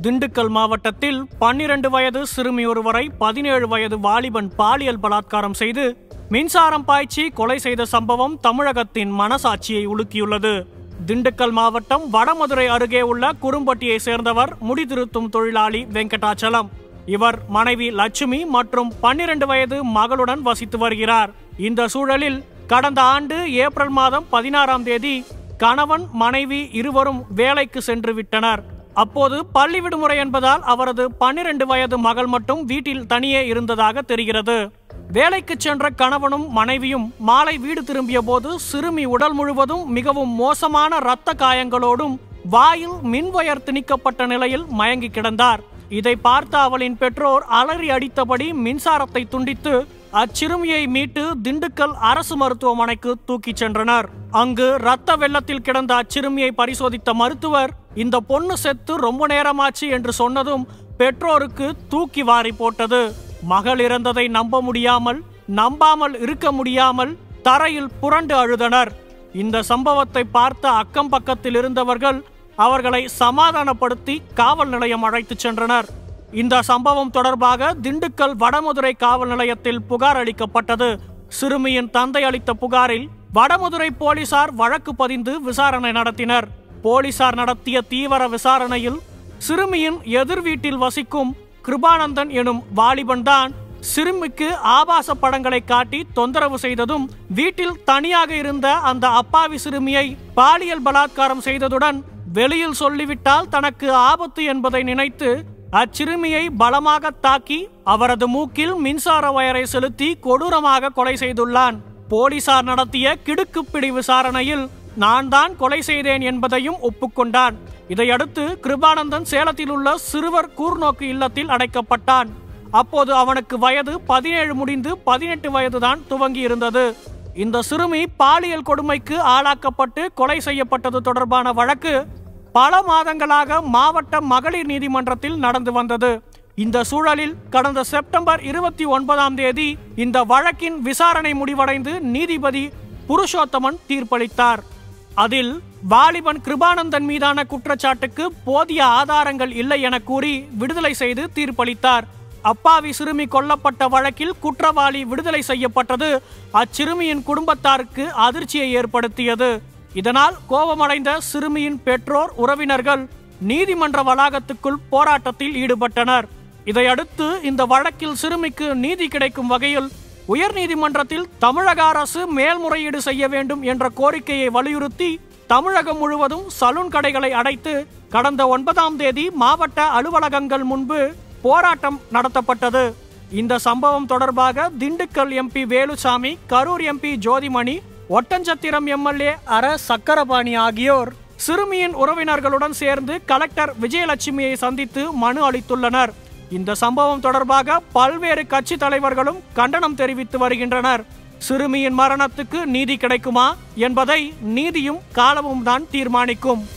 திண்டுக்கல் மாவட்டத்தில் பன்னிரண்டு வயது சிறுமி ஒருவரை பதினேழு வயது வாலிபன் பாலியல் பலாத்காரம் செய்து மின்சாரம் பாய்ச்சி கொலை செய்த சம்பவம் தமிழகத்தின் மனசாட்சியை உலுக்கியுள்ளது திண்டுக்கல் மாவட்டம் வடமதுரை அருகே உள்ள குறும்பட்டியை சேர்ந்தவர் முடிதிருத்தும் தொழிலாளி வெங்கடாச்சலம் இவர் மனைவி லட்சுமி மற்றும் பன்னிரண்டு வயது மகளுடன் வசித்து வருகிறார் இந்த சூழலில் கடந்த ஆண்டு ஏப்ரல் மாதம் பதினாறாம் தேதி கணவன் மனைவி இருவரும் வேலைக்கு சென்று விட்டனர் அப்போது பள்ளி விடுமுறை என்பதால் அவரது பன்னிரண்டு வயது மகள் மட்டும் வீட்டில் தனியே இருந்ததாக தெரிகிறது வேலைக்கு சென்ற கணவனும் மனைவியும் மாலை வீடு திரும்பிய போது சிறுமி உடல் முழுவதும் மிகவும் மோசமான இரத்த காயங்களோடும் வாயில் மின்வயர் திணிக்கப்பட்ட நிலையில் மயங்கி கிடந்தார் இதை பார்த்த அவளின் பெற்றோர் அலறி அடித்தபடி மின்சாரத்தை துண்டித்து அச்சிறுமியை மீட்டு திண்டுக்கல் அரசு மருத்துவமனைக்கு தூக்கிச் சென்றனர் அங்கு ரத்த வெள்ளத்தில் கிடந்த அச்சிறுமியை பரிசோதித்த மருத்துவர் இந்த பொண்ணு செத்து ரொம்ப நேரமாச்சு என்று சொன்னதும் பெற்றோருக்கு தூக்கி வாரி போட்டது மகள் இறந்ததை நம்ப முடியாமல் நம்பாமல் இருக்க முடியாமல் தரையில் புரண்டு அழுதனர் இந்த சம்பவத்தை பார்த்த அக்கம் பக்கத்தில் இருந்தவர்கள் அவர்களை சமாதானப்படுத்தி காவல் நிலையம் அழைத்துச் சென்றனர் இந்த சம்பவம் தொடர்பாக திண்டுக்கல் வடமதுரை காவல் நிலையத்தில் புகார் அளிக்கப்பட்டது சிறுமியின் தந்தை அளித்த புகாரில் வடமதுரை போலீசார் வழக்கு பதிந்து விசாரணை நடத்தினர் போலீசார் நடத்திய தீவிர விசாரணையில் சிறுமியின் எதிர் வீட்டில் வசிக்கும் கிருபானந்தன் எனும் வாலிபன்தான் சிறுமிக்கு ஆபாச படங்களை காட்டி தொந்தரவு செய்ததும் வீட்டில் தனியாக இருந்த அந்த அப்பாவி சிறுமியை பாலியல் பலாத்காரம் செய்ததுடன் வெளியில் சொல்லிவிட்டால் தனக்கு ஆபத்து என்பதை நினைத்து அச்சிறுமியை பலமாக தாக்கி அவரது மூக்கில் மின்சார வயரை செலுத்தி கொடூரமாக கொலை செய்துள்ளான் போலீசார் நடத்திய கிடுக்குப்பிடி விசாரணையில் நான் தான் கொலை செய்தேன் என்பதையும் ஒப்புக்கொண்டான் இதையடுத்து கிருபானந்தன் சேலத்தில் உள்ள சிறுவர் கூர்நோக்கு இல்லத்தில் அடைக்கப்பட்டான் அப்போது அவனுக்கு வயது பதினேழு முடிந்து பதினெட்டு வயதுதான் துவங்கி இருந்தது இந்த சிறுமி பாலியல் கொடுமைக்கு ஆளாக்கப்பட்டு கொலை செய்யப்பட்டது தொடர்பான வழக்கு பல மாதங்களாக மாவட்ட மகளிர் நீதிமன்றத்தில் நடந்து வந்தது இந்த சூழலில் கடந்த செப்டம்பர் இருபத்தி ஒன்பதாம் தேதி இந்த வழக்கின் விசாரணை முடிவடைந்து நீதிபதி புருஷோத்தமன் தீர்ப்பளித்தார் அதில் வாலிபன் கிருபானந்தன் மீதான குற்றச்சாட்டுக்கு போதிய ஆதாரங்கள் இல்லை என கூறி விடுதலை செய்து தீர்ப்பளித்தார் அப்பாவி சிறுமி கொல்லப்பட்ட வழக்கில் குற்றவாளி விடுதலை செய்யப்பட்டது அச்சிறுமியின் குடும்பத்தாருக்கு அதிர்ச்சியை ஏற்படுத்தியது இதனால் கோபமடைந்த சிறுமியின் பெற்றோர் உறவினர்கள் நீதிமன்ற வளாகத்துக்குள் போராட்டத்தில் ஈடுபட்டனர் இதையடுத்து இந்த வழக்கில் சிறுமிக்கு நீதி கிடைக்கும் வகையில் உயர்நீதிமன்றத்தில் தமிழக அரசு மேல்முறையீடு செய்ய வேண்டும் என்ற கோரிக்கையை வலியுறுத்தி தமிழகம் முழுவதும் சலூன் கடைகளை அடைத்து கடந்த ஒன்பதாம் தேதி மாவட்ட அலுவலகங்கள் முன்பு போராட்டம் நடத்தப்பட்டது இந்த சம்பவம் தொடர்பாக Dindigul MP Velusamy Karur MP Jothimani Oddanchatram MLA R Sakkarapani ஆகியோர் சிறுமியின் உறவினர்களுடன் சேர்ந்து கலெக்டர் விஜயலட்சுமியை சந்தித்து மனு அளித்துள்ளனர் இந்த சம்பவம் தொடர்பாக பல்வேறு கட்சி தலைவர்களும் கண்டனம் தெரிவித்து வருகின்றனர் சிறுமியின் மரணத்துக்கு நீதி கிடைக்குமா என்பதை நீதியும் காலமும் தான் தீர்மானிக்கும்